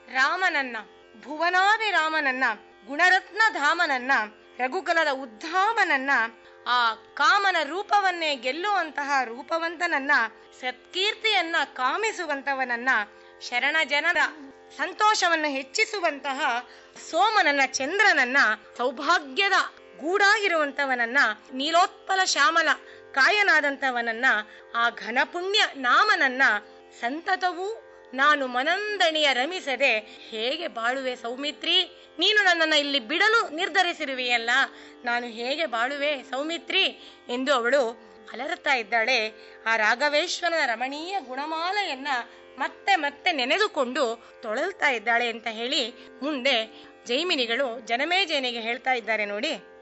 ರಾಮನನ್ನ ಭುವನಾದಿ ರಾಮನನ್ನ ಗುಣರತ್ನ ಧಾಮನನ್ನ ರಘುಕುಲದ ಉದ್ಧಾಮನನ್ನ ಆ ಕಾಮನ ರೂಪವನ್ನೇ ಗೆಲ್ಲುವಂತಹ ರೂಪವಂತನನ್ನ ಸತ್ಕೀರ್ತಿಯನ್ನ ಕಾಮಿಸುವಂತವನನ್ನ ಶರಣ ಜನರ ಸಂತೋಷವನ್ನು ಹೆಚ್ಚಿಸುವಂತಹ ಸೋಮನನ್ನ ಚಂದ್ರನನ್ನ ಸೌಭಾಗ್ಯದ ಗೂಡಾಗಿರುವಂತವನನ್ನ ನೀಲೋತ್ಪಲ ಶ್ಯಾಮಲ ಕಾಯನಾದಂತವನನ್ನ ಆ ಘನಪುಣ್ಯ ನಾಮನನ್ನ ಸಂತತವೂ ನಾನು ಮನಂದಣಿಯ ರಮಿಸದೆ ಹೇಗೆ ಬಾಳುವೆ ಸೌಮಿತ್ರಿ ನೀನು ನನ್ನನ್ನು ಇಲ್ಲಿ ಬಿಡಲು ನಿರ್ಧರಿಸಿರುವೆಯಲ್ಲ ನಾನು ಹೇಗೆ ಬಾಳುವೆ ಸೌಮಿತ್ರಿ ಎಂದು ಅವಳು ಅಲರುತ್ತಾ ಇದ್ದಾಳೆ ಆ ರಾಘವೇಶ್ವರನ ರಮಣೀಯ ಗುಣಮಾಲೆಯನ್ನ ಮತ್ತೆ ಮತ್ತೆ ನೆನೆದುಕೊಂಡು ತೊಳಲ್ತಾ ಇದ್ದಾಳೆ ಅಂತ ಹೇಳಿ ಮುಂದೆ ಜೈಮಿನಿಗಳು ಜನಮೇಜಯನಿಗೆ ಹೇಳ್ತಾ ಇದ್ದಾರೆ ನೋಡಿ